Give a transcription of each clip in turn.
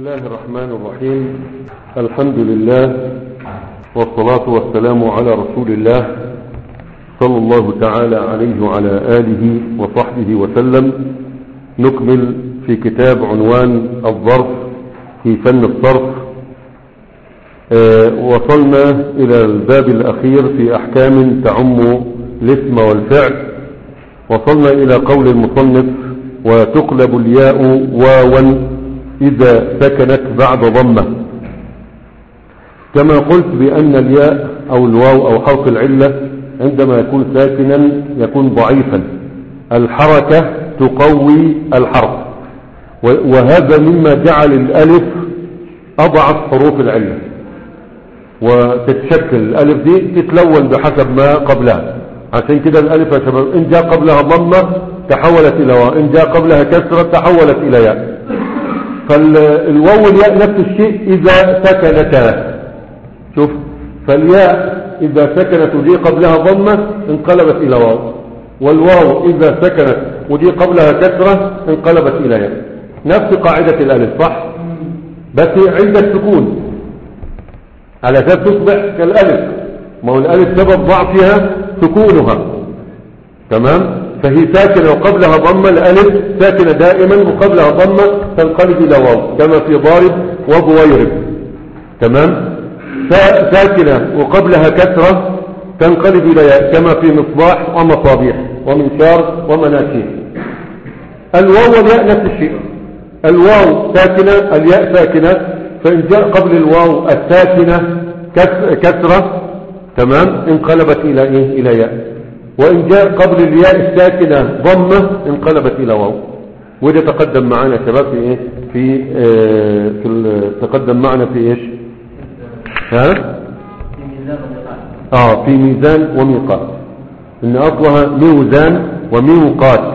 الله الرحمن الرحيم الحمد لله والصلاة والسلام على رسول الله صلى الله تعالى عليه وعلى آله وصحبه وسلم نكمل في كتاب عنوان الظرف في فن الصرف آه وصلنا إلى الباب الأخير في أحكام تعم الاسم والفعل وصلنا إلى قول المصنف وتقلب الياء واوا إذا سكنت بعد ضمة كما قلت بأن الياء أو الواو أو حرف العلة عندما يكون ساكنا يكون ضعيفا الحركة تقوي الحرف وهذا مما جعل الألف أضعف حروف العلة وتتشكل الألف دي تتلون بحسب ما قبلها عشان كده الألف يا شباب إن جاء قبلها ضمة تحولت إلى واو إن جاء قبلها كسرة تحولت إلى ياء فالواو والياء نفس الشيء إذا سكنتا شوف فالياء إذا سكنت ودي قبلها ضمة انقلبت إلى واو والواو إذا سكنت ودي قبلها كسرة انقلبت إلى ياء نفس قاعدة الألف صح بس عند السكون على أساس تصبح كالألف ما هو الألف سبب ضعفها سكونها تمام فهي ساكنة وقبلها ضمة الألف ساكنة دائما وقبلها ضمة تنقلب إلى واو كما في ضارب وضويرب تمام ساكنة وقبلها كسرة تنقلب إلى ياء كما في مصباح ومصابيح ومنشار ومناشير الواو والياء نفس الشيء الواو ساكنة الياء ساكنة فإن جاء قبل الواو الساكنة كسرة تمام انقلبت إلى إيه إلى ياء وإن جاء قبل الياء الساكنة ضمة انقلبت إلى واو وده تقدم معنا شباب في إيه في, آه في تقدم معنا في إيش ها آه في ميزان وميقات إن أصلها ميوزان وميوقات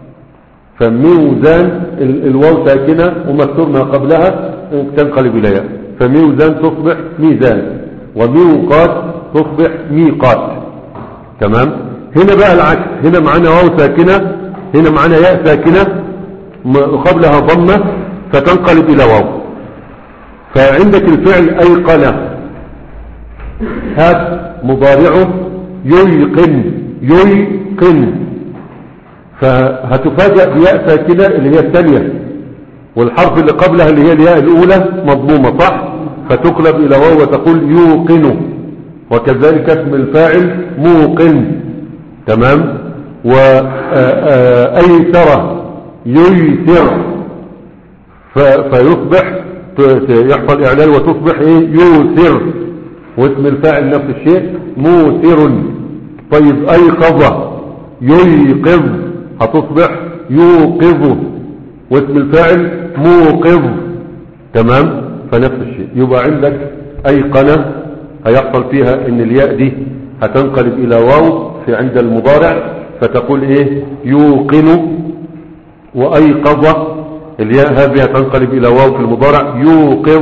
فميوزان الواو ساكنة ومكتوب ما قبلها تنقلب إلى ياء فميوزان تصبح ميزان وميوقات تصبح ميقات تمام هنا بقى العكس هنا معانا واو ساكنة هنا معانا ياء ساكنة قبلها ضمة فتنقلب إلى واو فعندك الفعل أيقن هات مضارعه ييقن ييقن فهتفاجأ بياء ساكنة اللي هي الثانية والحرف اللي قبلها اللي هي الياء الأولى مضمومة صح فتقلب إلى واو وتقول يوقن وكذلك اسم الفاعل موقن تمام وأيسر ييسر فيصبح يحصل إعلان وتصبح إيه يوسر واسم الفاعل نفس الشيء موسر طيب أيقظ ييقظ هتصبح يوقظ واسم الفاعل موقظ تمام فنفس الشيء يبقى عندك أيقنة هيحصل فيها ان الياء دي هتنقلب الى واو في عند المضارع فتقول ايه يوقن وايقظ الياء هذه هتنقلب الى واو في المضارع يوقظ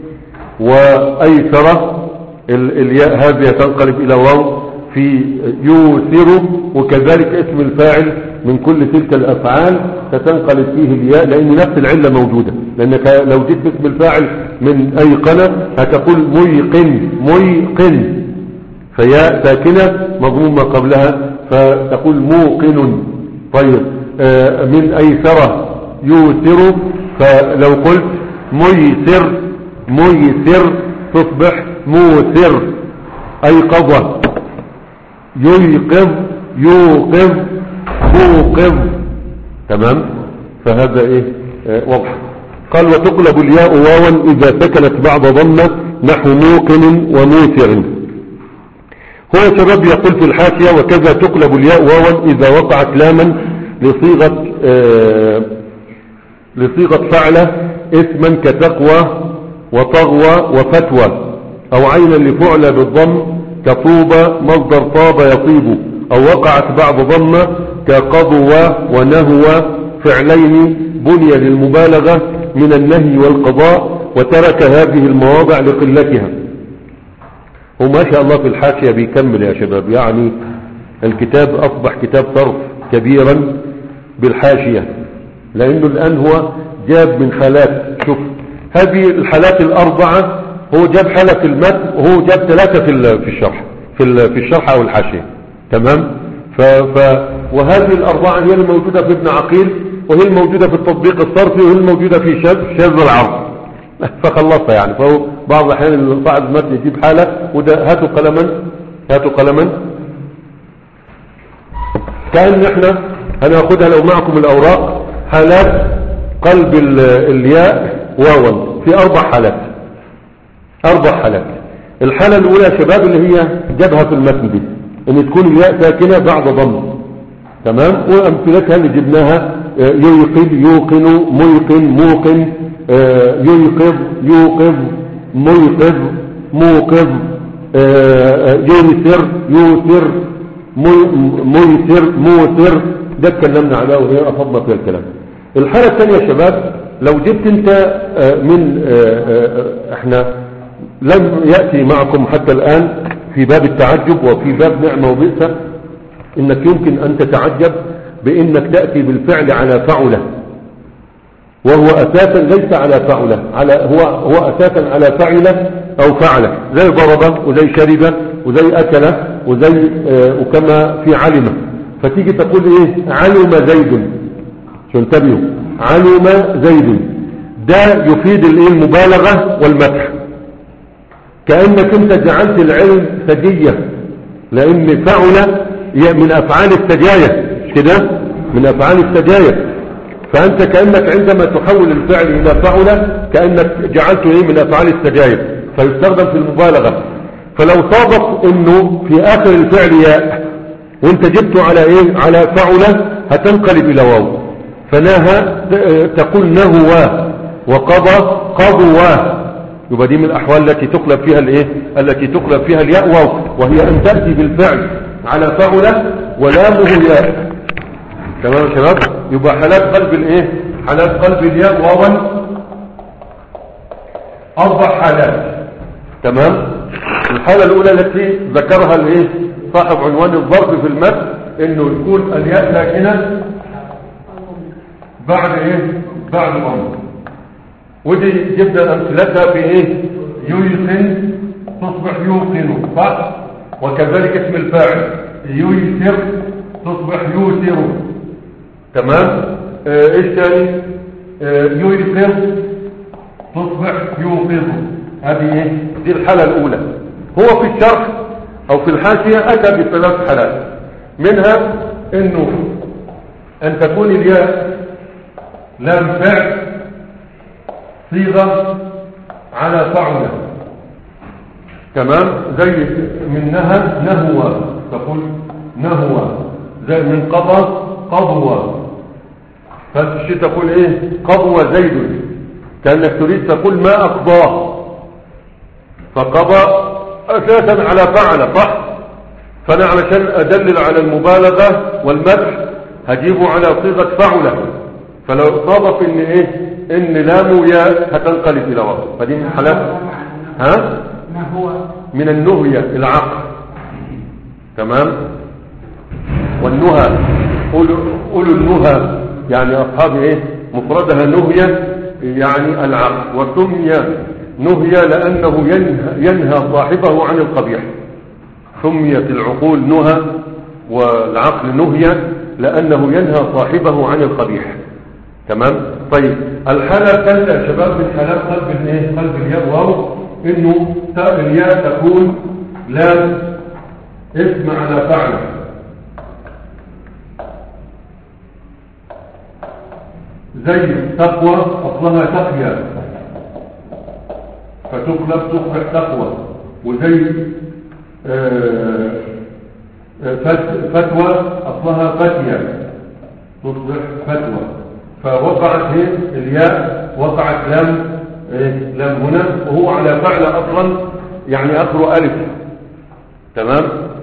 وايسر الياء هذه هتنقلب الى واو في يوسر وكذلك اسم الفاعل من كل تلك الافعال ستنقلب فيه الياء لان نفس العلة موجودة لانك لو جئت اسم الفاعل من ايقنة هتقول ميقن ميقن فياء ساكنة مضمومة قبلها فتقول موقن طيب آه من ايسرة يوسر فلو قلت ميسر ميسر تصبح موسر ايقظ ييقظ يوقظ موقظ تمام فهذا ايه آه واضح قال وتقلب الياء واوا اذا سكنت بعد ضمه نحو موقن وموسر هو شباب يقول في الحاشية وكذا تقلب الياء واوا اذا وقعت لاما لصيغة آه لصيغة فعلة اسما كتقوى وطغوى وفتوى او عينا لفعل بالضم كطوبى مصدر طاب يطيب او وقعت بعد ضمة كقضوى ونهوى فعلين بني للمبالغة من النهي والقضاء وترك هذه المواضع لقلتها وما شاء الله في الحاشية بيكمل يا شباب يعني الكتاب أصبح كتاب صرف كبيرا بالحاشية لأنه الآن هو جاب من خالات شوف هذه الحالات الأربعة هو جاب حالة في المتن وهو جاب ثلاثة في ال- في الشرح في ال- في الشرح أو الحاشية تمام ف ف وهذه الأربعة هي الموجودة في ابن عقيل وهي الموجودة في التطبيق الصرفي وهي الموجودة في شاذ شاذ العرض فخلصها يعني فهو بعض الأحيان صاحب المتن يجيب حالة وده هاتوا قلما هاتوا قلما كأن احنا هناخدها لو معكم الأوراق حالات قلب ال- الياء واوا في أربع حالات أربع حالات الحالة الأولى يا شباب اللي هي جابها في المتن دي إن تكون الياء ساكنة بعد ضم تمام وأمثلتها اللي جبناها آه، يوقظ يوقن ميقن موقن آه، ييقظ يوقظ ميقظ موقظ آه، آه، ييسر يوسر مي- ميسر موسر ده اتكلمنا عليها وهي أفضل في الكلام الحالة الثانية يا شباب لو جبت انت آه، من آه، آه، احنا لم يأتي معكم حتى الآن في باب التعجب وفي باب نعمة وبئسة انك يمكن ان تتعجب بانك تأتي بالفعل على فعله وهو اساسا ليس على فعله على هو هو اساسا على فعله او فعله زي ضرب وزي شرب وزي اكل وزي آه وكما في علم فتيجي تقول ايه علم زيد شو انتبهوا علم زيد ده يفيد الايه المبالغه والمدح كانك انت جعلت العلم سجيه لان فعل هي من افعال السجايا مش كده من افعال السجايا فانت كانك عندما تحول الفعل الى فعل كانك جعلته ايه من افعال السجايا فيستخدم في المبالغه فلو صادف انه في اخر الفعل ياء وانت جبته على ايه على فعل هتنقلب الى واو فنهى ت- تقول نهوى وقضى قضوى يبقى دي من الاحوال التي تقلب فيها الايه التي تقلب فيها الياء واو وهي ان تاتي بالفعل على فعل ولامه ياء تمام يا شباب يبقى حالات قلب الايه حالات قلب الياء واوا اربع حالات تمام الحاله الاولى التي ذكرها الايه صاحب عنوان الضرب في المد انه يكون الياء ساكنه بعد ايه بعد ضم ودي جبنا امثلتها في ايه يوقن تصبح يوقن صح وكذلك اسم الفاعل ييسر تصبح يوسر تمام آه، ايش تاني آه، ييقظ تصبح يوقظ هذه ايه دي الحالة الاولى هو في الشرح او في الحاشية اتى بثلاث حالات منها انه ان تكون الياء لام فعل صيغة على فعل تمام زي من نهى نهوى تقول نهوى زي من قضى قضوى فالشيء تقول ايه قضوى زيد كأنك تريد تقول ما أقضاه فقضى أساسا على فعل صح فأنا علشان أدلل على المبالغة والمدح هجيبه على صيغة فعلة فلو صادف ان ايه ان لام ياء هتنقلب الى واو فدي من حالات ها ما هو من النهية العقل تمام والنهى قولوا قولوا النهى يعني أصحاب إيه مفردها نهية يعني العقل وسمي نهية لأنه ينهى, ينهى صاحبه عن القبيح سميت العقول نهى والعقل نهية لأنه ينهى صاحبه عن القبيح تمام طيب الحالة الثالثة يا شباب من حالات قلب الايه قلب الياء واو انه تاء الياء تكون لام اسم على فعل زي تقوى اصلها تقيا فتقلب تصبح تقوى وزي آه، آه، فت- فتوى اصلها فتيا تصبح فتوى فوقعت هي الياء وقعت لام إيه؟ لام هنا وهو على فعل اصلا يعني اخره الف تمام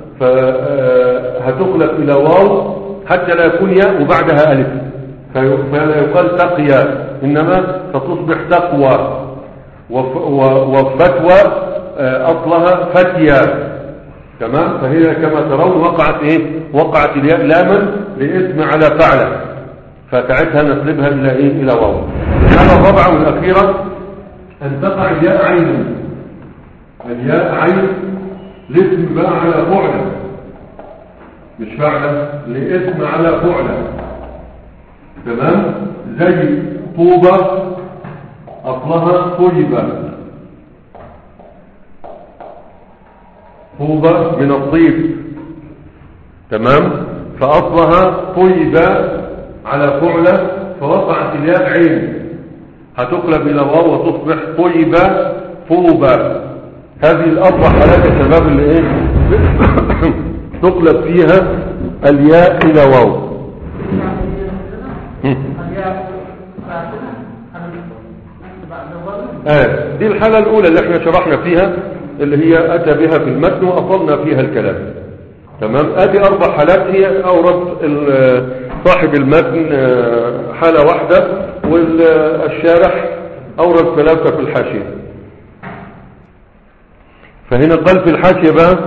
فهتقلب الى واو حتى لا يكون ياء وبعدها الف في- فلا يقال تقيا انما فتصبح تقوى وف- و- وفتوى آه، اصلها فتيا تمام فهي كما ترون وقعت ايه وقعت الياء لاما لاسم على فعله فساعتها نقلبها الى ايه الى واو الحاله الرابعه والاخيره أن تقع الياء عينا الياء عين الاسم بقى على فعلة مش فعلة لاسم على فعلة تمام زي طوبة أصلها طيبة طوبة من الطيب تمام فأصلها طيبة على فعلة فوقعت الياء عين هتقلب إلى واو وتصبح طيبة طوبة هذه الأربع حالات يا شباب اللي إيه تقلب فيها الياء إلى واو آه دي الحالة الأولى اللي احنا شرحنا فيها اللي هي أتى بها في المتن وأطلنا فيها الكلام تمام ادي اربع حالات هي اورد صاحب المتن حالة واحدة والشارح اورد ثلاثة في الحاشية فهنا قال في الحاشية بقى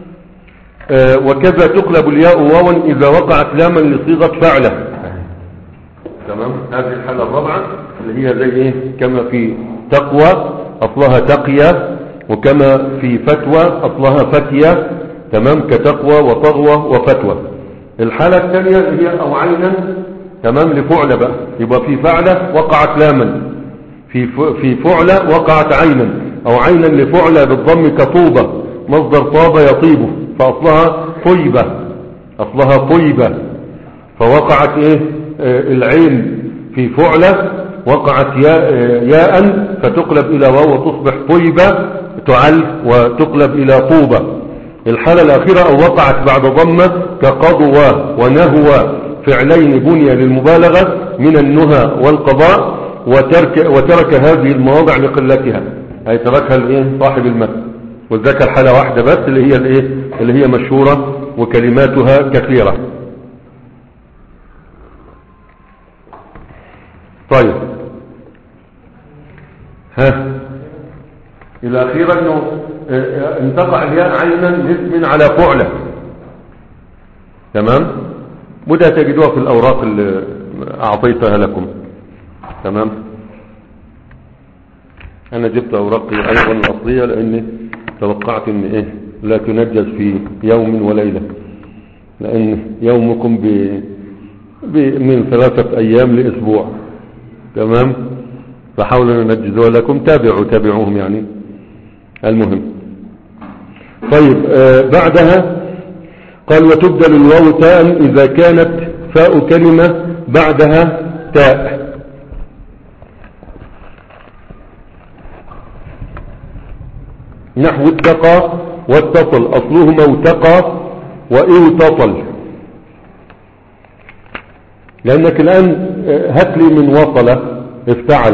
وكذا تقلب الياء واوا اذا وقعت لاما لصيغة فعلة تمام هذه الحالة الرابعة اللي هي زي ايه كما في تقوى اصلها تقية وكما في فتوى اصلها فتية تمام كتقوى وطغوة وفتوى الحالة الثانية هي أو عينا تمام لفعلة بقى يبقى في فعلة وقعت لاما في في فعلة وقعت عينا أو عينا لفعلة بالضم كطوبة مصدر طاب يطيب فأصلها طيبة أصلها طيبة فوقعت إيه آه العين في فعلة وقعت ياء, ياء فتقلب إلى واو وتصبح طيبة تعل وتقلب إلى طوبة الحالة الأخيرة أو وقعت بعد ضمة كقضوى ونهوى فعلين بني للمبالغة من النهى والقضاء وترك, وترك هذه المواضع لقلتها أي تركها الايه صاحب المتن وذكر حالة واحدة بس اللي هي الايه اللي هي مشهورة وكلماتها كثيرة طيب ها إلى أخيرا أنه ان تقع الياء عينا لاسم على فعلة تمام وده تجدوها في الأوراق اللي أعطيتها لكم تمام أنا جبت أوراقي أيضا الأصلية لأني توقعت أن إيه لا تنجز في يوم وليلة لأن يومكم ب... ب... من ثلاثة أيام لأسبوع تمام فحاولوا ننجزها لكم تابعوا تابعوهم يعني المهم طيب آه بعدها قال وتبدل الواو تاء إذا كانت فاء كلمة بعدها تاء نحو اتقى واتصل أصلهما اتقى واوتصل لأنك الآن هات لي من وصل افتعل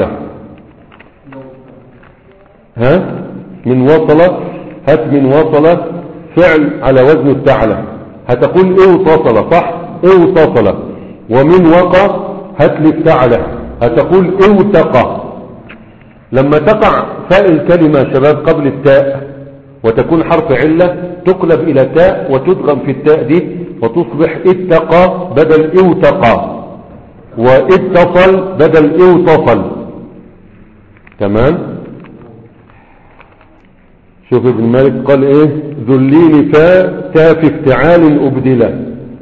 ها من وصل هات من وصل فعل على وزن افتعل هتقول اوتصل صح اوتصل ومن وقى هات لي افتعل هتقول اوتقى لما تقع فاء الكلمة شباب قبل التاء وتكون حرف علة تقلب إلى تاء وتدغم في التاء دي وتصبح اتقى بدل اوتقى واتصل بدل اوتصل تمام شوف ابن مالك قال ايه ذليل فاء تاء في افتعال أبدلة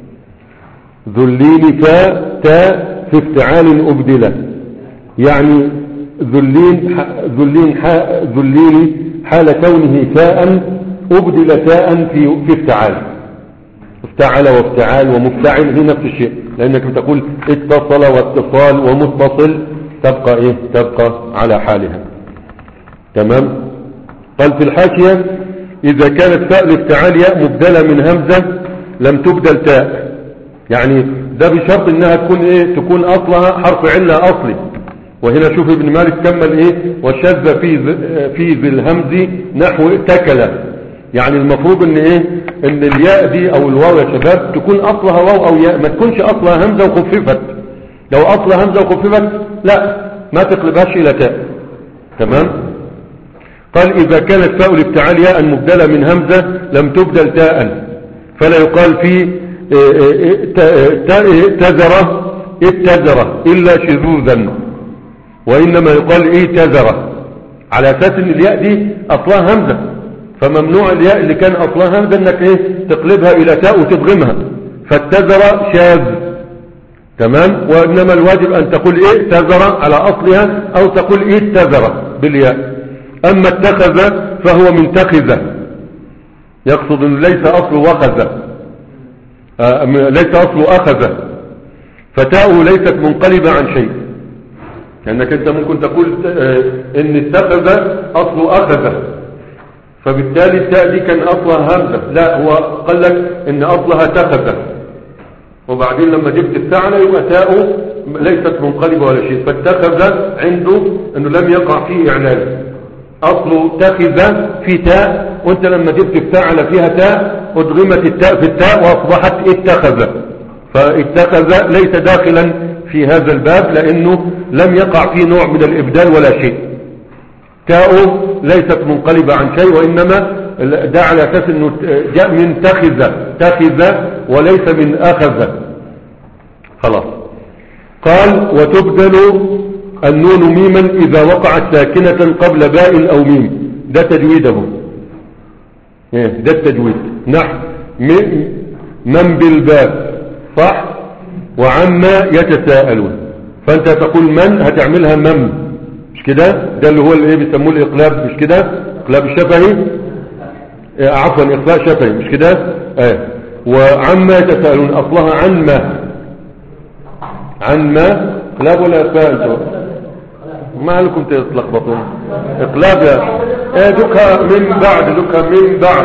ذليل فاء تاء في افتعال أبدلة يعني ذلين ذلين ذليل حال كونه فاء أبدل تاء في في افتعال افتعل وافتعال ومفتعل هي نفس الشيء لأنك بتقول اتصل واتصال ومتصل تبقى ايه تبقى على حالها تمام قال في الحاشية إذا كانت تاء الافتعال ياء مبدلة من همزة لم تبدل تاء يعني ده بشرط انها تكون ايه تكون اصلها حرف علة اصلي وهنا شوف ابن مالك كمل ايه وشذ في في ذي الهمز نحو تكلة يعني المفروض ان ايه ان الياء دي او الواو يا شباب تكون اصلها واو او ياء ما تكونش اصلها همزة وخففت لو اصلها همزة وخففت لا ما تقلبهاش الى تاء تمام قال اذا كانت فاء الابتعال ياء مبدلة من همزة لم تبدل تاء فلا يقال في تذرة اتذرة الا شذوذا وإنما يقال اعتذر على اساس ان الياء دي اصلها همزة فممنوع الياء اللي كان اصلها همزة انك ايه تقلبها الى تاء وتدغمها فاتزر شاذ تمام وانما الواجب ان تقول ايه تزر على اصلها او تقول ايه تزر بالياء اما اتخذ فهو من تخذ يقصد انه ليس اصله وخذ آه ليس اصله اخذ فتاؤه ليست منقلبة عن شيء لانك انت ممكن تقول آه ان اتخذ اصله اخذ فبالتالي التاء دي كان اصلها همزة لا هو قال لك ان اصلها تخذ وبعدين لما جبت الثعلى يبقى تاؤه ليست منقلبة ولا شيء فاتخذ عنده انه لم يقع فيه اعلان اصله تخذ في تاء وانت لما جبت الثعلى فيها تاء ادغمت التاء في التاء واصبحت اتخذ فاتخذ ليس داخلا في هذا الباب لانه لم يقع فيه نوع من الابدال ولا شيء تاؤه ليست منقلبة عن شيء وانما ده على اساس انه جاء من تخذ تخذ وليس من اخذ خلاص قال وتبدل النون ميما اذا وقعت ساكنة قبل باء او ميم ده تجويده ده التجويد نحو من بالباب صح وعما يتساءلون فانت تقول من هتعملها مم مش كده ده اللي هو اللي ايه بيسموه الاقلاب مش كده اقلاب الشفهي اه عفوا اخفاء شفهي مش كده اه وعما يتساءلون اصلها عن ما عن ما اقلاب ولا اخفاء انتوا ما لكم تتلخبطون اقلاب ايه دكها من بعد دكها من بعد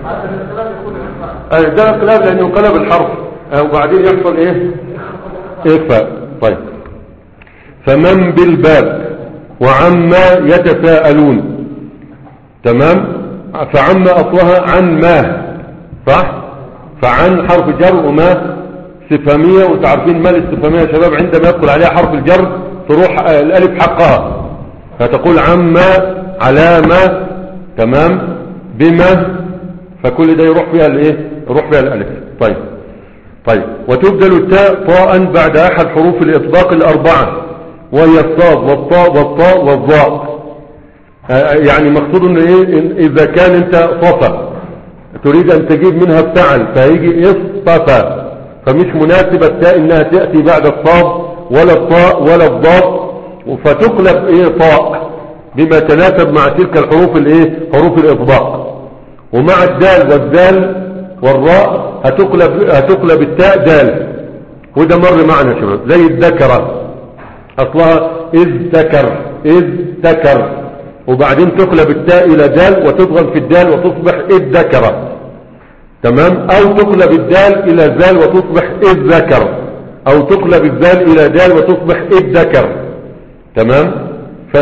اه ده اقلاب لانه انقلب الحرف اه وبعدين يحصل ايه اخفاء طيب فمن بالباب وعما يتساءلون تمام فعما اصلها عن ما صح فعن حرف جر وما استفهاميه وانتوا عارفين ما الاستفهاميه يا شباب عندما يدخل عليها حرف الجر تروح الالف حقها فتقول عما على ما تمام بما فكل ده يروح فيها الايه يروح فيها الالف طيب طيب وتبدل التاء طاء بعد احد حروف الاطباق الاربعه وهي الصاد والطاء والطاء والضاء يعني مقصود ان ايه إن اذا كان انت صفا تريد ان تجيب منها الفعل فهيجي اصطفى فمش مناسبة التاء انها تأتي بعد الصاد ولا الطاء ولا الضاد فتقلب ايه طاء بما تناسب مع تلك الحروف الايه حروف الاطباق ومع الدال والدال والراء هتقلب هتقلب التاء دال وده مر معنا يا شباب زي الذكره اصلها اذ ذكر اذ ذكر وبعدين تقلب التاء الى دال وتضغم في الدال وتصبح اذ ذكر تمام او تقلب الدال الى زال وتصبح اذ ذكر او تقلب الزال الى دال وتصبح اذ ذكر تمام ف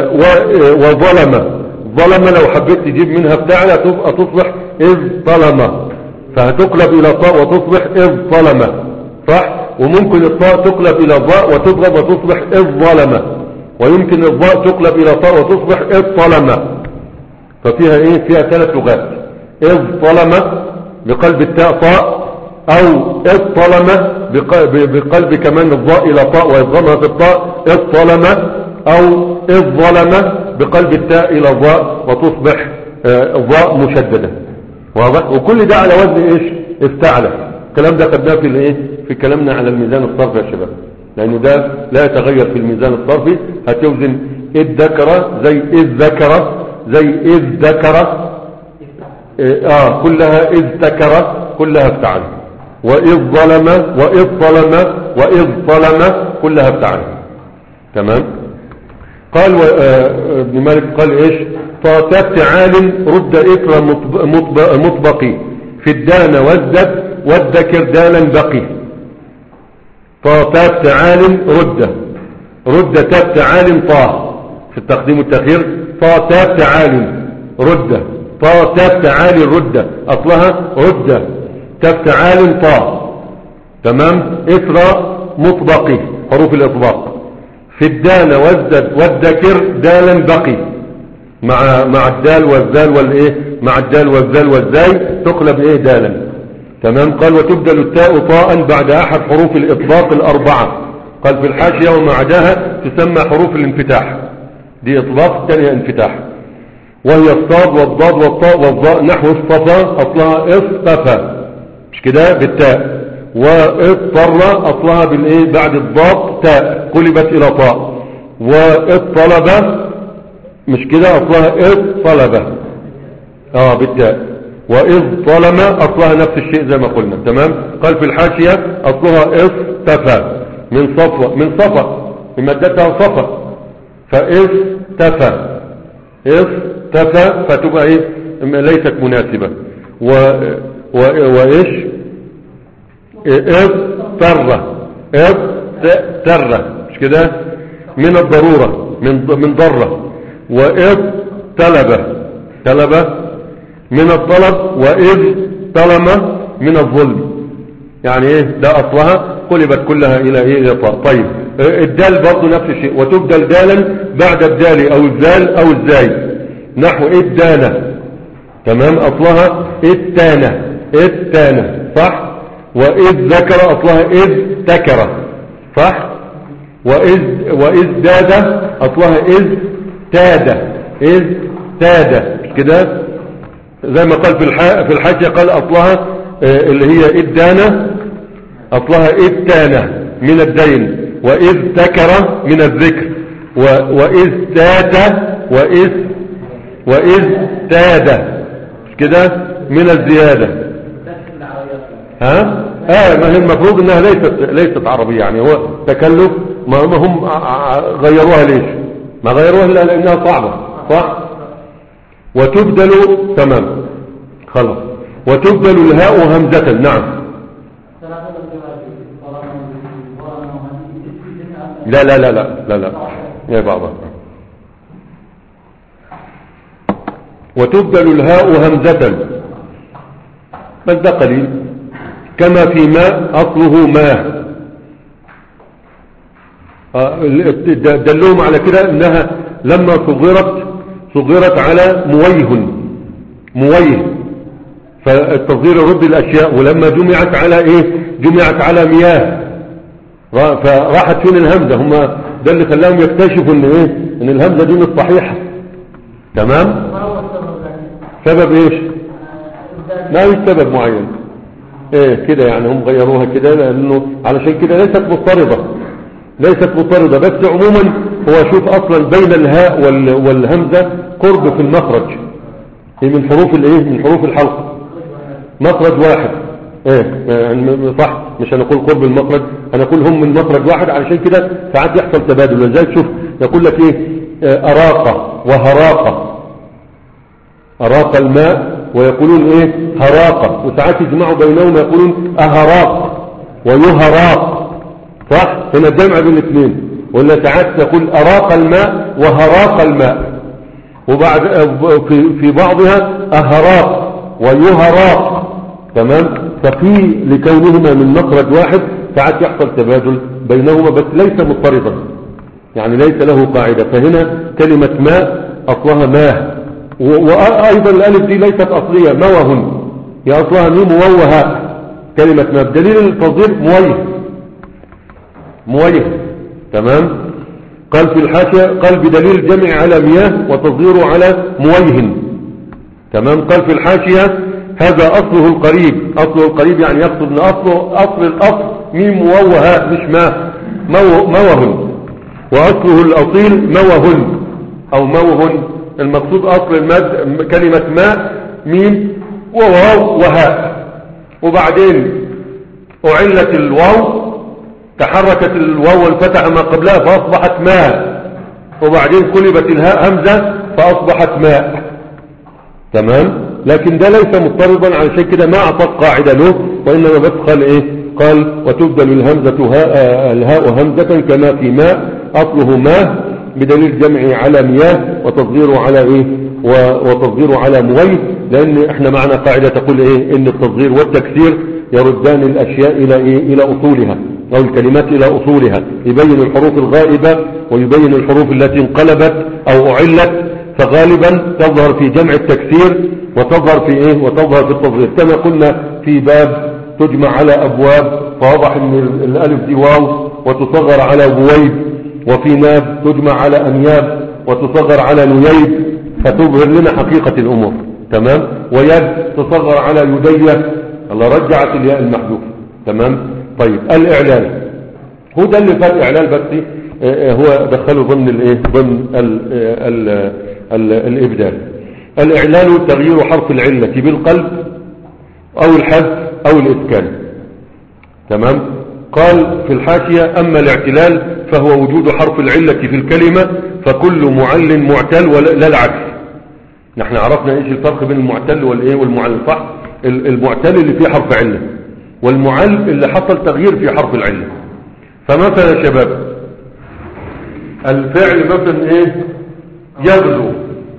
وظلم ظلم لو حبيت تجيب منها بتاعنا تبقى تصبح اذ ظلم فهتقلب الى طاء وتصبح اذ ظلم صح وممكن الطاء تقلب الى ضاء وتضرب وتصبح اذ ظلم ويمكن الضاء تقلب الى طاء وتصبح اذ ظلم ففيها ايه فيها ثلاث لغات اذ ظلم بقلب التاء طاء او اذ ظلم بقلب كمان الضاء الى طاء ويضغمها في الطاء اذ ظلم او اذ ظلم بقلب التاء الى ضاء وتصبح ضاء مشددة واضح وكل ده على وزن ايش افتعل الكلام ده خدناه في الايه في كلامنا على الميزان الصرفي يا شباب لانه ده لا يتغير في الميزان الصرفي هتوزن اذ ذكر زي اذ ذكر زي اذ ذكر اه كلها اذ ذكر كلها افتعل واذ ظلم واذ ظلم واذ ظلم كلها افتعل تمام قال ابن مالك قال ايش طاقات تعال رد اكرا مطبقي في الدان والدد والذكر دالا بقي طاقات تعال رد رد تاب تعال طا في التقديم والتأخير طاقات تعال رد طا تاب تعال رد اصلها رد تاب تعال طا تمام اثرى مطبقي حروف الاطباق في الدال والزد والذكر دالا بقي مع مع الدال والذال والايه مع الدال والذال والزاي تقلب ايه دالا تمام قال وتبدل التاء طاء بعد احد حروف الاطباق الاربعه قال في الحاشيه وما عداها تسمى حروف الانفتاح دي اطلاق الثانية انفتاح وهي الصاد والضاد والطاء والضاء نحو اصطفى اصلها اصطفى مش كده بالتاء واضطر اصلها بالايه بعد الضاد تاء قلبت الى طاء واضطلب مش كده اصلها اضطلب اه بالتاء واذ ظلم اصلها نفس الشيء زي ما قلنا تمام قال في الحاشية اصلها اصطفى من صفوة من صفا من مادتها صفا فاصطفى اصطفى فتبقى ايه ليست مناسبة و... و... وايش اضطر اضطر مش كده من الضرورة من من ضرة واذ طلب طلب من الطلب واذ طلم من الظلم يعني ايه ده اصلها قلبت كلها الى ايه الى طاء طيب الدال برضه نفس الشيء وتبدل دالا بعد الدال او الزال او الزاي نحو ادانة تمام اصلها اتانة اتانة صح واذ ذكر اصلها اذ تكر صح واذ واذ داد اصلها اذ تاد اذ تاد مش كده زي ما قال في الح... في الحاجة قال اصلها آه، اللي هي ادانة اصلها اتانة من الدين واذ تكر من الذكر و... واذ تاد واذ واذ تاد مش كده من الزيادة ها اه ما هي المفروض انها ليست ليست عربية يعني هو تكلف ما ما هم ع- ع- غيروها ليش ما غيروها الا لانها صعبة صح وتبدل تمام خلاص وتبدل الهاء همزة نعم لا لا لا لا لا لا يا بعضها وتبدل الهاء همزة بس ده قليل كما في ماء أصله ماء آه، د- دلهم على كده انها لما صغرت صغرت على مويه مويه فالتصغير يرد الاشياء ولما جمعت على ايه جمعت على مياه را- فراحت فين الهمزة هم ده اللي خلاهم يكتشفوا ان ايه ان الهمزة دي مش صحيحة تمام سبب ايش ما فيش سبب معين ايه كده يعني هم غيروها كده لانه علشان كده ليست مضطردة ليست مضطردة بس عموما هو شوف اصلا بين الهاء وال- والهمزة قرب في المخرج هي من حروف الايه من حروف الحلق مخرج واحد ايه يعني م- م- صح مش هنقول قرب المخرج هنقول هم من مخرج واحد علشان كده ساعات يحصل تبادل ولذلك شوف يقول لك ايه آه، اراقة وهراقة أراق الماء ويقولون إيه هراقة وساعات يجمعوا بينهم يقولون أهراق ويهراق صح هنا الجمع بين الاثنين ولا ساعات تقول أراق الماء وهراق الماء وبعد في في بعضها أهراق ويهراق تمام ففي لكونهما من مخرج واحد ساعات يحصل تبادل بينهما بس ليس مضطردا يعني ليس له قاعدة فهنا كلمة ماء أصلها ماه و- وأيضا الألف دي ليست أصلية موه هي أصلها ميم وواو وهاء كلمة ماء بدليل التصغير مويه مويه تمام قال في الحاشية قال بدليل الجمع على مياه وتصغيره على مويه تمام قال في الحاشية هذا أصله القريب أصله القريب يعني يقصد أن أصله أصل الأصل ميم وواو وهاء مش ماء مو موه وأصله الأصيل موه أو موه المقصود أصل الماد كلمة ماء ميم وواو وهاء وبعدين أعلت الواو تحركت الواو وانفتح ما قبلها فأصبحت ماء وبعدين قلبت الهاء همزة فأصبحت ماء تمام لكن ده ليس مضطربا علشان كده ما أعطت قاعدة له وإنما بس قال إيه قال وتبدل الهمزة هاء الهاء همزة كما في ماء أصله ماء بدليل جمعه على مياه وتصغيره على إيه و- وتصغيره على مويه لأن إحنا معنا قاعدة تقول إيه إن التصغير والتكسير يردان الأشياء إلى إيه إلى أصولها أو الكلمات إلى أصولها يبين الحروف الغائبة ويبين الحروف التي انقلبت أو أعلت فغالبا تظهر في جمع التكسير وتظهر في ايه وتظهر في التصغير كما قلنا في باب تجمع على ابواب فواضح ان الالف دي واو وتصغر على بويب وفي ناب تجمع على انياب وتصغر على نييب فتظهر لنا حقيقة الأمور تمام ويد تصغر على يدية الله رجعت الياء المحذوف تمام طيب الإعلان هو ده اللي فات إعلان بس آه، هو دخله ضمن الايه ضمن ال ال ال الإبدال الإعلان تغيير حرف العلة بالقلب أو الحذف أو الإسكان تمام قال في الحاشية أما الاعتلال فهو وجود حرف العلة في الكلمة فكل معل معتل ولا العكس نحن عرفنا ايش الفرق بين المعتل والايه والمعل صح المعتل اللي فيه حرف علة والمعل اللي حصل تغيير في حرف العلة فمثلا يا شباب الفعل مثلا ايه يغزو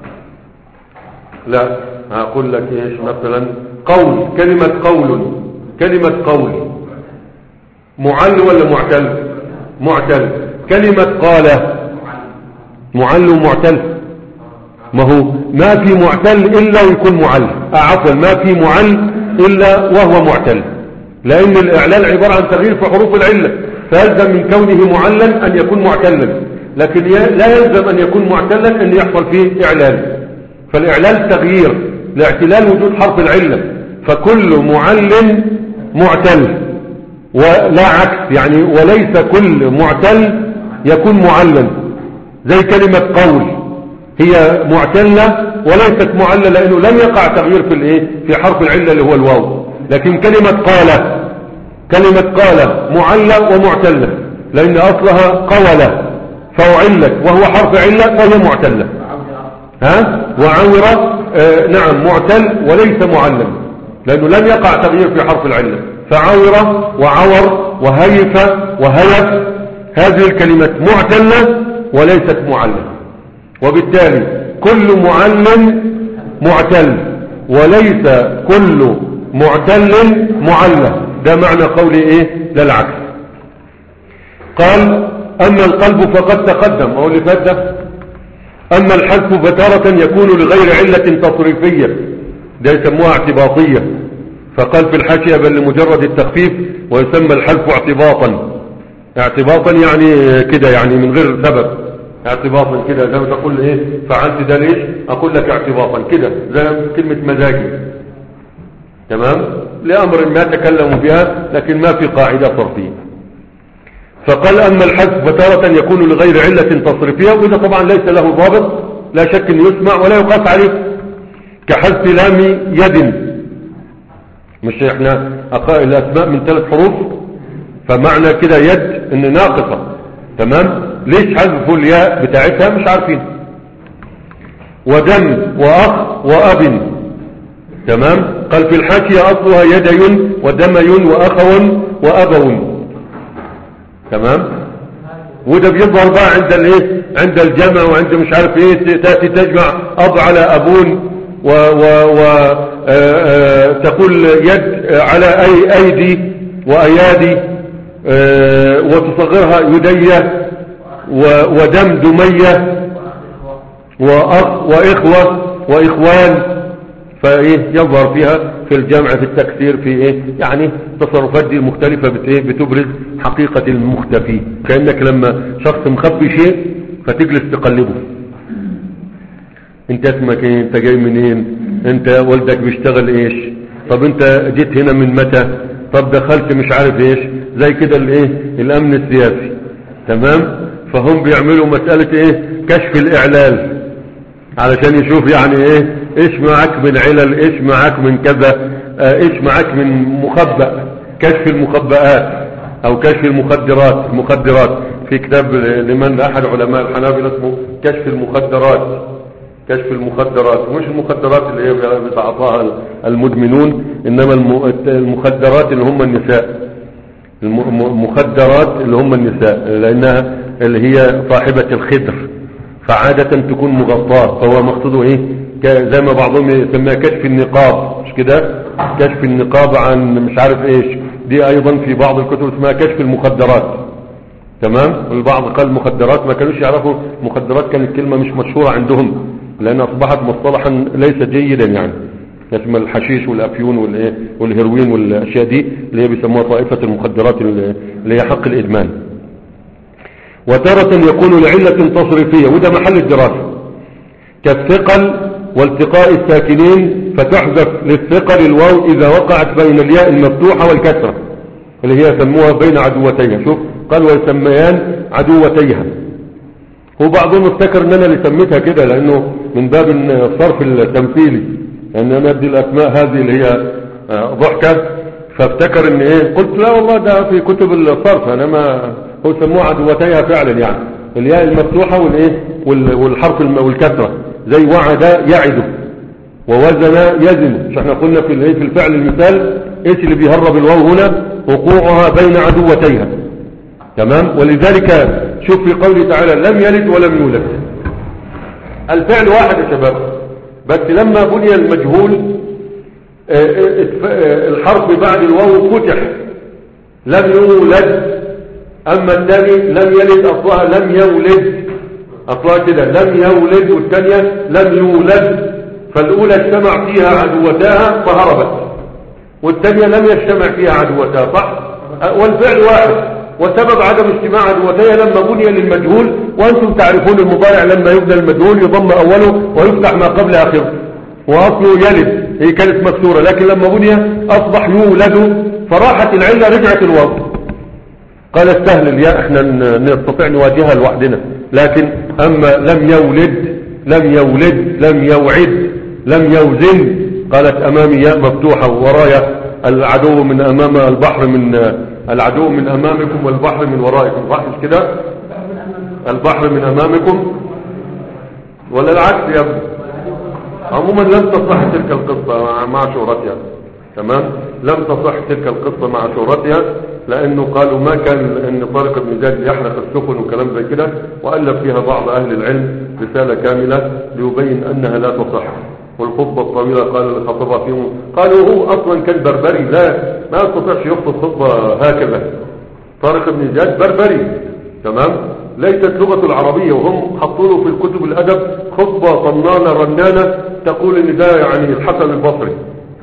لا هقول لك ايش مثلا قول كلمة قول كلمة قول معل ولا معتل معتل كلمة قال معل ومعتل ما هو ما في معتل إلا ويكون معل آه، عفوا ما في معل إلا وهو معتل لأن الإعلان عبارة عن تغيير في حروف العلة فيلزم من كونه معلا أن يكون معتلا لكن لا يلزم أن يكون معتلا أن يحصل فيه إعلان فالإعلان تغيير لاعتلال وجود حرف العلة فكل معلم معتل ولا عكس يعني وليس كل معتل يكون معلم زي كلمة قول هي معتلة وليست معلة لأنه لم يقع تغيير في الايه في حرف العلة اللي هو الواو لكن كلمة قال كلمة قال معلة ومعتلة لأن أصلها قولة فأعلت وهو حرف علة فهي معتلة ها وعور آه نعم معتل وليس معلم لأنه لم يقع تغيير في حرف العلة فعور وعور وهيف وهيف هذه الكلمات معتلة وليست معلم وبالتالي كل معلم معتل وليس كل معتل معلم ده معنى قولي ايه لا العكس قال أما القلب فقد تقدم أو اللي فات ده أما الحذف فتارة يكون لغير علة تصريفية ده يسموها اعتباطية فقال في الحاشية بل لمجرد التخفيف ويسمى الحذف اعتباطا اعتباطا يعني كده يعني من غير سبب اعتباطا كده زي ما تقول ايه فعلت ده ليش اقول لك اعتباطا كده زي كلمة مزاجي تمام لأمر ما تكلموا بها لكن ما في قاعدة صرفية فقال أما الحذف فتارة يكون لغير علة تصريفية وإذا طبعا ليس له ضابط لا شك أن يسمع ولا يقاس عليه كحذف لام يد مش احنا أقائل الأسماء من ثلاث حروف فمعنى كده يد ان ناقصة تمام ليش حذفوا الياء بتاعتها مش عارفين ودم وأخ وأب تمام قال في الحاشية أصلها يدي ودمي وأخو وأبو تمام وده بيظهر بقى عند الايه عند الجمع وعند مش عارف ايه تاتي تجمع اب على ابون و و و آه، آه، تقول يد على اي ايدي وايادي آه، وتصغرها يدية ودم دمية واخ واخوة واخوان فايه يظهر فيها في الجمع في التكسير في ايه يعني التصرفات دي المختلفة بت ايه بتبرز حقيقة المختفي كأنك لما شخص مخبي شيء فتجلس تقلبه انت اسمك ايه انت جاي منين انت والدك بيشتغل ايش طب انت جيت هنا من متى طب دخلت مش عارف ايش زي كده الايه الامن السياسي تمام فهم بيعملوا مسألة ايه كشف الاعلال علشان يشوف يعني ايه ايش معك من علل ايش معك من كذا اه ايش معك من مخبأ كشف المخبئات او كشف المخدرات المخدرات في كتاب لمن احد علماء الحنابلة اسمه كشف المخدرات كشف المخدرات مش المخدرات اللي هي بتعطاها المدمنون انما المخدرات اللي هم النساء المخدرات اللي هم النساء لانها اللي هي صاحبة الخدر فعادة تكون مغطاة فهو مقصده ايه زي ما بعضهم يسميها كشف النقاب مش كده كشف النقاب عن مش عارف ايش دي ايضا في بعض الكتب اسمها كشف المخدرات تمام والبعض قال المخدرات ما كانوش يعرفوا مخدرات كانت كلمة مش مشهورة عندهم لان اصبحت مصطلحا ليس جيدا يعني اسم الحشيش والافيون والايه والهيروين والاشياء دي اللي هي بيسموها طائفة المخدرات اللي هي حق الادمان وتارة يكون لعلة تصريفية وده محل الدراسة كالثقل والتقاء الساكنين فتحذف للثقل الواو إذا وقعت بين الياء المفتوحة والكسرة اللي هي سموها بين عدوتيها شوف قال ويسميان عدوتيها وبعضهم افتكر ان انا اللي سميتها كده لانه من باب الصرف التمثيلي ان انا ادي الاسماء هذه اللي هي آه، ضحكة فافتكر ان ايه قلت لا والله ده في كتب الصرف انا ما هو سموها عدوتيها فعلا يعني الياء المفتوحة والايه وال- والحرف الم- والكسرة زي وعد يعد ووزن يزن مش احنا قلنا في الايه في الفعل المثال ايش اللي بيهرب الواو هنا وقوعها بين عدوتيها تمام ولذلك شوف في قوله تعالى لم يلد ولم يولد الفعل واحد يا شباب بس لما بني المجهول آه، آه، آه، الحرف بعد الواو فتح لم يولد اما الثاني لم يلد اصلها لم يولد اصلها كده لم يولد والثانيه لم يولد فالاولى اجتمع فيها عدوتاها فهربت والثانيه لم يجتمع فيها عدوتها صح أه، والفعل واحد وسبب عدم اجتماع عدوتيها لما بني للمجهول وانتم تعرفون المضارع لما يبنى المجهول يضم اوله ويفتح ما قبل اخره واصله يلد هي كانت مكسوره لكن لما بني اصبح يولد فراحت العله رجعت الوضع قال السهل الياء احنا ن- نستطيع نواجهها لوحدنا لكن اما لم يولد لم يولد لم يوعد لم يوزن قالت امامي ياء مفتوحة ورايا العدو من امام البحر من العدو من امامكم والبحر من ورائكم صح مش كده البحر من امامكم ولا العكس يا ابني عموما لم تصح تلك القصة مع- مع شهرتها تمام لم تصح تلك القصة مع شهرتها لانه قالوا ما كان ان طارق بن زيد يحرق السفن وكلام زي كده والف فيها بعض اهل العلم رسالة كاملة ليبين انها لا تصح والخطبة الطويلة قال اللي خطبها فيهم قالوا هو اصلا كان بربري لا ما يستطيعش يخطب خطبة هكذا طارق بن زياد بربري تمام ليست لغة العربية وهم حطوا له في الكتب الأدب خطبة طنانة رنانة تقول إن ده يعني الحسن البصري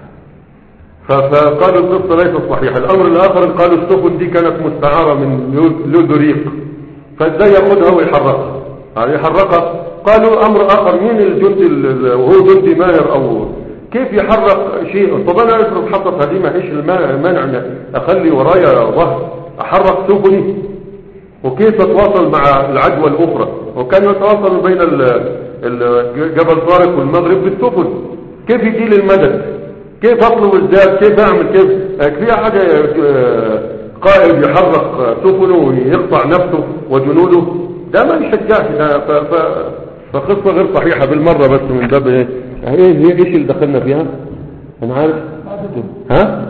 ف- فقالوا القصة ليست صحيحة الأمر الآخر قالوا السفن دي كانت مستعارة من لو- لودريق فازاي ياخدها ويحرقها يعني يحرقها قالوا أمر آخر مين الجندي ال- ال- وهو جندي ماهر أو كيف يحرق شيء طب أنا افرض حطت هديمة إيش المانع إن أخلي ورايا ظهر أحرق سفني وكيف يتواصل مع العدوى الأخرى وكان يتواصل بين ال- ال- جبل طارق والمغرب بالسفن كيف يجي لي المدد كيف اطلب الزاد كيف اعمل كيف في حاجة آه، قائد يحرق سفنه ويقطع نفسه وجنوده ده ما يشجعش ده ف- ف- فقصة غير صحيحة بالمرة بس من باب ايه ايه هي ايش اللي دخلنا فيها انا عارف ها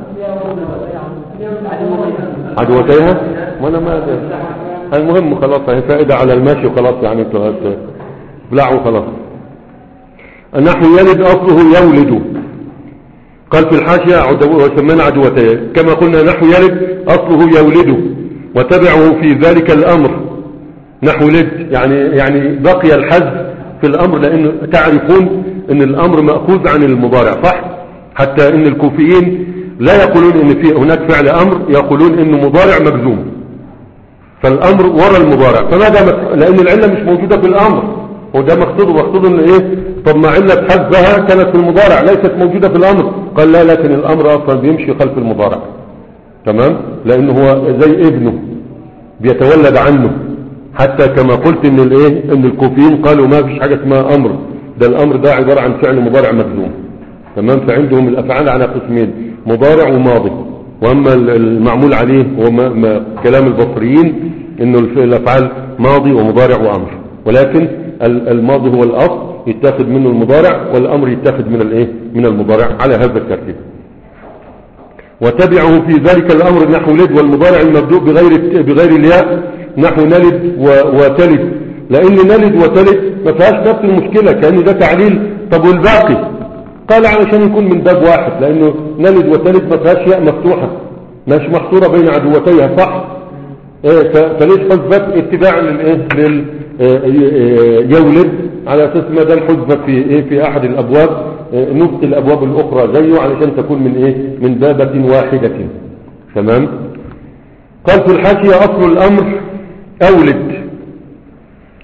عدوتيها ما انا ما أدري. المهم خلاص هي فائدة على الماشي وخلاص يعني انتوا هت- بلعوا خلاص نحو يلد أصله يولد قال في الحاشية عدو وسمينا عدوتين كما قلنا نحو يلد أصله يولد وتبعه في ذلك الأمر نحو لد يعني يعني بقي الحذف في الأمر لأنه تعرفون أن الأمر مأخوذ عن المضارع صح حتى أن الكوفيين لا يقولون أن في هناك فعل أمر يقولون أنه مضارع مجزوم فالامر ورا المضارع فماذا مك... لان العله مش موجوده في الامر وده مقصود مقصود ان ايه طب ما عله حذفها كانت في المضارع ليست موجوده في الامر قال لا لكن الامر اصلا بيمشي خلف المضارع تمام لانه هو زي ابنه بيتولد عنه حتى كما قلت ان الايه ان الكوفيين قالوا ما فيش حاجه اسمها امر ده الامر ده عباره عن فعل مضارع مجزوم تمام فعندهم الافعال على قسمين مضارع وماضي واما ال- المعمول عليه هو ما ما كلام البصريين انه الف- الافعال ماضي ومضارع وامر ولكن ال- الماضي هو الاصل يتاخذ منه المضارع والامر يتاخذ من الايه من المضارع على هذا الترتيب وتبعه في ذلك الامر نحو لد والمضارع المبدوء بغير بغير الياء نحو نلد و- وتلد لان نلد وتلد ما فيهاش نفس المشكله كان ده تعليل طب والباقي قال علشان يكون من باب واحد لانه نلد وتلد ما فيهاش ياء مفتوحه مش محصوره بين عدوتيها صح إيه ف- فليش حذفت اتباعا للايه لل آه، آه، يولد على اساس ما دام حذفت في ايه في احد الابواب آه، نبقي الابواب الاخرى زيه علشان تكون من ايه من بابه واحده تمام قال في الحاشيه اصل الامر اولد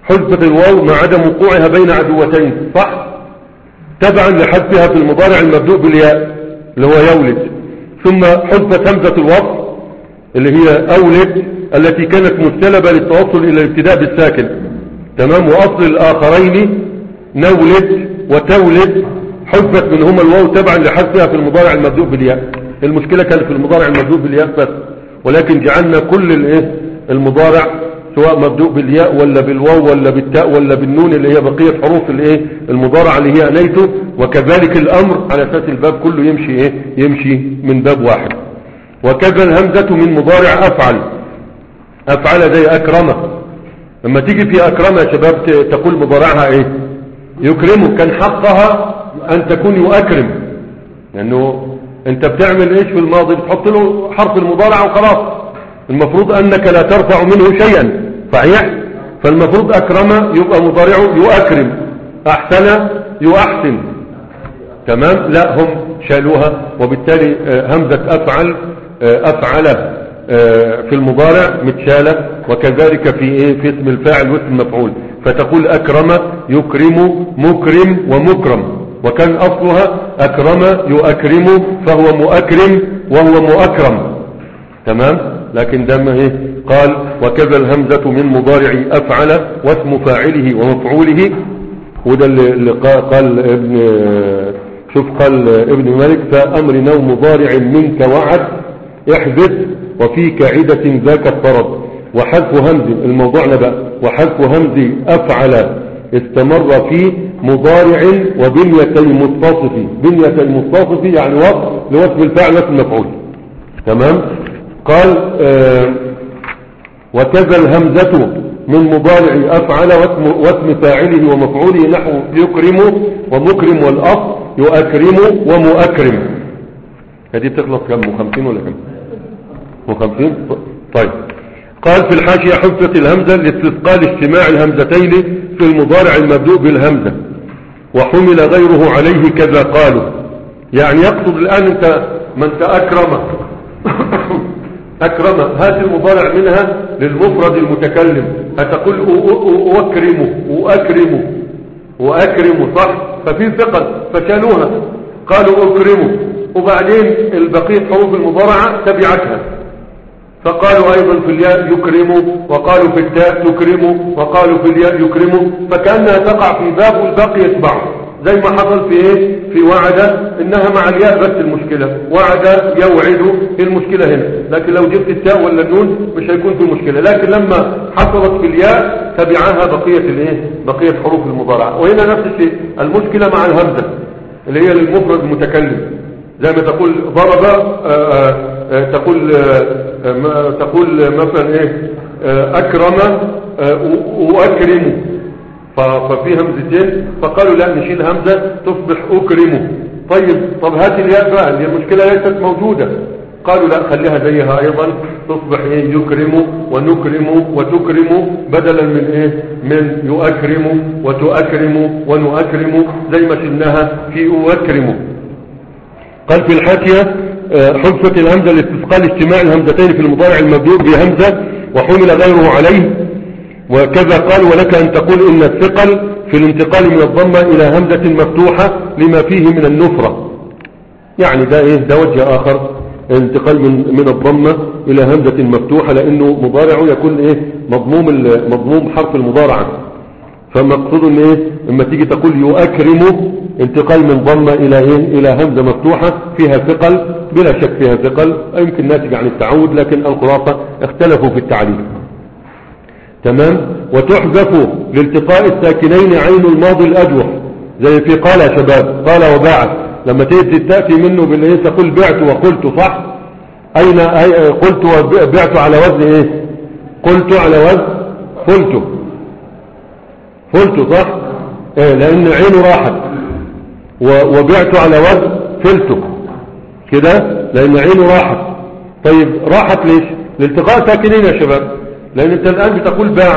حذفت الواو مع عدم وقوعها بين عدوتين صح تبعا لحذفها في المضارع المبدوء بالياء اللي هو يولد ثم حذفت همزة الوصل اللي هي أولد التي كانت مستلبة للتوصل إلى الابتداء بالساكن تمام وأصل الآخرين نولد وتولد حذفت منهما الواو تبعا لحذفها في المضارع المبدوء بالياء المشكلة كانت في المضارع المبدوء بالياء بس ولكن جعلنا كل الايه المضارع سواء مبدوء بالياء ولا بالواو ولا بالتاء ولا بالنون اللي هي بقية حروف الايه المضارع اللي هي انيته وكذلك الامر على اساس الباب كله يمشي ايه يمشي من باب واحد وكذا الهمزة من مضارع افعل افعل زي اكرمه لما تيجي في اكرمه يا شباب ت- تقول مضارعها ايه يكرمه كان حقها ان تكون يؤكرم لانه انت بتعمل ايش في الماضي بتحط له حرف المضارع وخلاص المفروض انك لا ترفع منه شيئا صحيح فالمفروض اكرم يبقى مضارعه يؤكرم احسن يؤحسن تمام لا هم شالوها وبالتالي آه، همزة افعل آه، افعل آه، في المضارع متشالة وكذلك في ايه في اسم الفاعل واسم المفعول فتقول اكرم يكرم مكرم ومكرم وكان اصلها اكرم يؤكرم فهو مؤكرم وهو مؤكرم تمام لكن ده ما ايه قال وكذا الهمزة من مضارع افعل واسم فاعله ومفعوله وده اللي اللي قا- قال ابن شوف قال ابن مالك فأمر نو مضارع منك وعد احذف وفيك عدة ذاك الطرد وحذف همز الموضوع بقى وحذف همز أفعل استمر في مضارع وبنية المتصف بنية المتصف يعني وصف لوصف الفاعل واسم المفعول تمام قال آه وكذا الهمزة من مضارع أفعل واسم, واسم فاعله ومفعوله نحو يكرم ومكرم والأصل يؤكرم ومؤكرم هذه بتخلص كم خمسين ولا كم وخمسين طيب قال في الحاشية حفظت الهمزة لاستثقال اجتماع الهمزتين في المضارع المبدوء بالهمزة وحمل غيره عليه كذا قالوا يعني يقصد الآن انت من تأكرم أكرم هات المضارع منها للمفرد المتكلم هتقول أ- أ- أكرمه وأكرمه وأكرمه صح ففي ثقل فشالوها قالوا أكرمه وبعدين البقية حروف المضارعة تبعتها فقالوا أيضا في الياء يكرموا وقالوا في التاء يكرموا وقالوا في الياء يكرموا فكأنها تقع في باب والباقي يتبعه زي ما حصل في ايه في وعد انها مع الياء بس المشكلة وعد يوعد المشكلة هنا لكن لو جبت التاء ولا النون مش هيكون في مشكلة لكن لما حصلت في الياء تبعها بقية الايه بقية حروف المضارعة وهنا نفس الشيء المشكلة مع الهمزة اللي هي للمفرد المتكلم زي ما تقول ضرب آآ آآ تقول آآ ما- تقول مثلا ايه آه، اكرم آه، و- واكرم ف- ففي همزتين فقالوا لا نشيل همزة تصبح اكرم طيب طب هات الياء بقى اللي المشكلة ليست موجودة قالوا لا خليها زيها ايضا تصبح ايه يكرم ونكرم وتكرم بدلا من ايه من يؤكرم وتؤكرم ونؤكرم زي ما شلناها في اؤكرم قال في الحاشية آه، حذفت الهمزة لاستثقال اجتماع الهمزتين في المضارع المبدوء بهمزة وحمل غيره عليه وكذا قال ولك أن تقول إن الثقل في الانتقال من الضمة إلى همزة مفتوحة لما فيه من النفرة يعني ده إيه ده وجه آخر الانتقال من من الضمة إلى همزة مفتوحة لأنه مضارعه يكون إيه مضموم ال- مضموم حرف المضارعة فمقصود ان ايه لما تيجي تقول يؤكرم انتقال من ضمة الى ايه الى همزة مفتوحة فيها ثقل بلا شك فيها ثقل يمكن ناتج عن التعود لكن الخلاصة اختلفوا في التعريف تمام وتحذف لالتقاء الساكنين عين الماضي الاجوف زي في قال يا شباب قال وباعت لما تيجي تأتي منه بالايه تقول بعت وقلت صح اين أي قلت وبعت على وزن ايه قلت على وزن قلت فلت صح إيه لان عينه راحت و- وبعته على وزن فلته كده لان عينه راحت طيب راحت ليش لالتقاء ساكنين يا شباب لان انت الان بتقول باع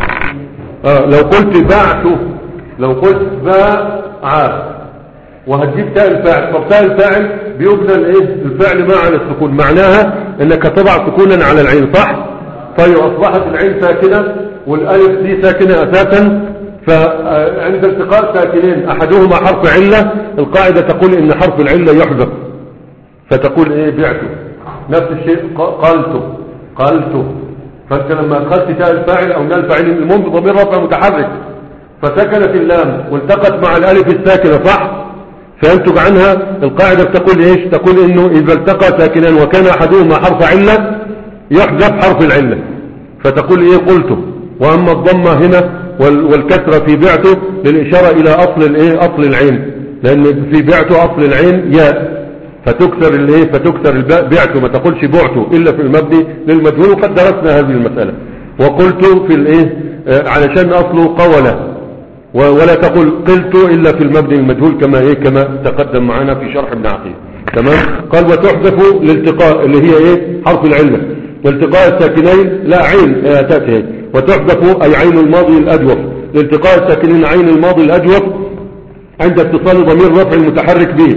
آه لو قلت بعته لو قلت باع وهتجيب تاء الفاعل طب تاء الفاعل بيبنى الايه الفعل ما على السكون معناها انك تضع سكونا على العين صح طيب اصبحت العين ساكنه والالف دي ساكنة اساسا فعند التقاء ساكنين احدهما حرف علة القاعدة تقول ان حرف العلة يحذف فتقول ايه بعته نفس الشيء ق- قالته قالته فانت لما اخذت تاء الفاعل او نال الفاعل المهم بضمير رفع متحرك فسكنت اللام والتقت مع الالف الساكنة صح فينتج عنها القاعدة بتقول ايش تقول انه اذا التقى ساكنان وكان احدهما حرف علة يحذف حرف العلة فتقول ايه قلته واما الضمة هنا وال- والكسرة في بعته للاشارة الى اصل الايه اصل العين لان في بعته اصل العين ياء فتكسر الايه فتكسر الباء بعته ما تقولش بعته الا في المبني للمجهول وقد درسنا هذه المسألة وقلت في الايه آه، علشان اصله قوله و- ولا تقل قلت إلا في المبني المجهول كما إيه كما تقدم معنا في شرح ابن عقيل تمام قال وتحذف الالتقاء اللي هي إيه حرف العلة والتقاء الساكنين لا عين آه، تأتي هي. وتحذف أي عين الماضي الأجوف الالتقاء الساكنين عين الماضي الأجوف عند اتصال ضمير رفع المتحرك به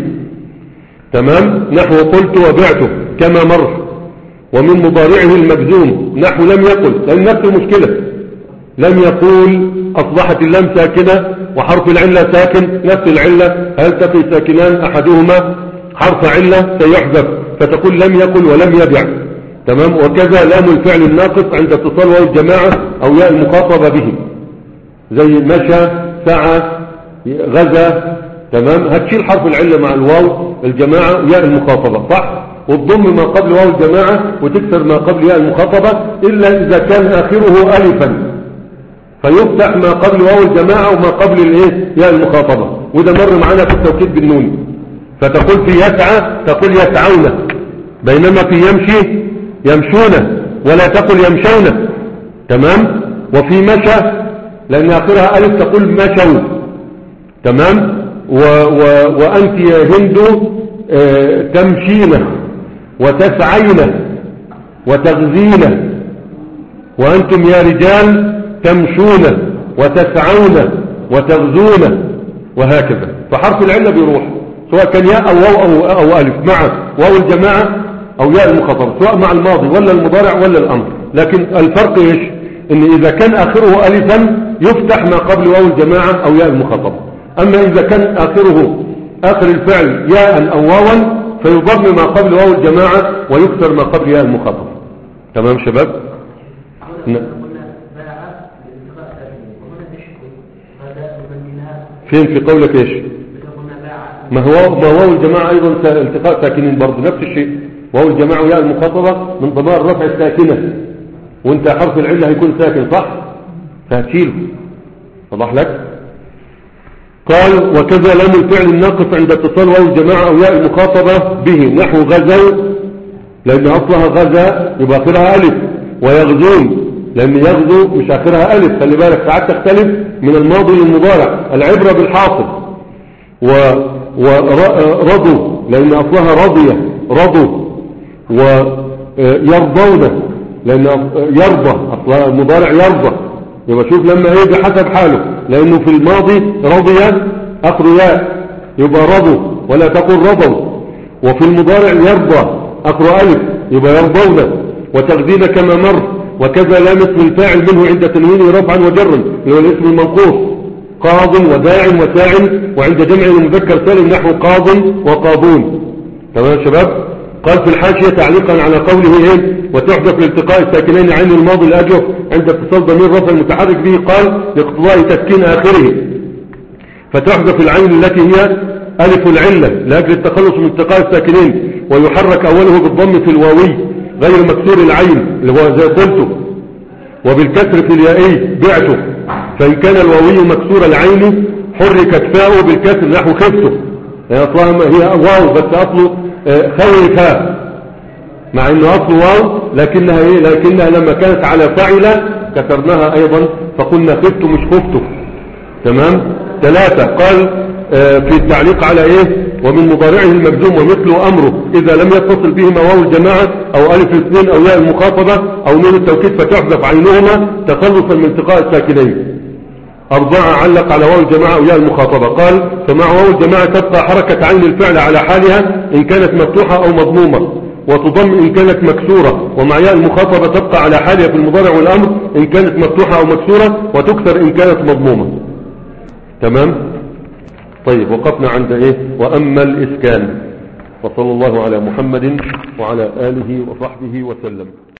تمام نحو قلت وبعته كما مر ومن مضارعه المجزوم نحو لم يقل لأن نفس المشكلة لم يقول أصبحت اللام ساكنة وحرف العلة ساكن نفس العلة هل تقي ساكنان أحدهما حرف علة سيحذف فتقول لم يقل ولم يبع تمام وكذا لام الفعل الناقص عند اتصال واو الجماعة أو ياء المخاطبة به زي مشى سعى غزا تمام هتشيل حرف العلة مع الواو الجماعة وياء المخاطبة صح وتضم ما قبل واو الجماعة وتكسر ما قبل ياء المخاطبة إلا إذا كان آخره ألفا فيفتح ما قبل واو الجماعة وما قبل الايه ياء المخاطبة وده مر معانا في التوكيد بالنون فتقول في يسعى تقول يسعون بينما في يمشي يمشون ولا تقل يمشون تمام وفي مشى لأن آخرها ألف تقول مشوا تمام و و وأنت يا هند آه، تمشين وتسعين وتغزين وأنتم يا رجال تمشون وتسعون وتغزون وهكذا فحرف العلة بيروح سواء كان ياء أو واو أو, أو ألف مع واو الجماعة أو ياء المخاطبة سواء مع الماضي ولا المضارع ولا الأمر لكن الفرق إيش إن إذا كان آخره ألفا يفتح ما قبل واو الجماعة أو ياء المخاطبة أما إذا كان آخره آخر الفعل ياء أو واوا فيضم ما قبل واو الجماعة ويكسر ما قبل ياء المخاطبة تمام شباب نعم فين في قولك ايش ما هو ما واو الجماعة ايضا سا- التقاء ساكنين برضه نفس الشيء واو الجماعة وياء المخاطبة من ضمار رفع الساكنة وانت حرف العلة هيكون ساكن صح فهتشيله وضح لك قال وكذا لام الفعل الناقص عند اتصال واو الجماعة او ياء المخاطبة به نحو غزوا لان اصلها غزا يبقى اخرها الف ويغزون لان يغزو مش اخرها الف خلي بالك ساعات تختلف من الماضي للمضارع العبرة بالحاصل و ورضوا لان اصلها رضية رضوا ويرضون لان يرضى اصلها المضارع يرضى يبقى شوف لما يجي حسب حاله لانه في الماضي رضي اخر ياء يبقى رضوا ولا تقول رضوا وفي المضارع يرضى اخر الف يبقى يرضون وتغذين كما مر وكذا لام اسم الفاعل منه عند تنوينه رفعا وجرا اللي هو الاسم المنقوص قاض وداع وساع وعند جمع المذكر سالم نحو قاض وقاضون تمام يا شباب قال في الحاشية تعليقا على قوله ايه وتحدث لالتقاء الساكنين عين الماضي الأجوف عند اتصال ضمير رفع المتحرك به قال لاقتضاء تسكين آخره فتحدث العين التي هي ألف العلة لأجل التخلص من التقاء الساكنين ويحرك أوله بالضم في الواوي غير مكسور العين اللي هو زي قلته وبالكسر في اليائي بعته فإن كان الواوي مكسور العين حركت فاؤه بالكسر نحو خفته هي أصلها هي واو بس أصله آه، خوفا مع انه اصله واو لكنها ايه لكنها لما كانت على فاعله كسرناها ايضا فقلنا خفت مش خفت تمام ثلاثة قال آه، في التعليق على ايه ومن مضارعه المجزوم ومثله امره اذا لم يتصل بهما واو الجماعة او الف الاثنين او ياء المخاطبة او نون التوكيد فتحذف عينهما تخلصا من التقاء الساكنين أربعة علق على واو الجماعة وياء المخاطبة قال فمع واو الجماعة تبقى حركة عين الفعل على حالها إن كانت مفتوحة أو مضمومة وتضم إن كانت مكسورة ومع ياء المخاطبة تبقى على حالها في المضارع والأمر إن كانت مفتوحة أو مكسورة وتكسر إن كانت مضمومة تمام طيب وقفنا عند إيه وأما الإسكان وصلى الله على محمد وعلى آله وصحبه وسلم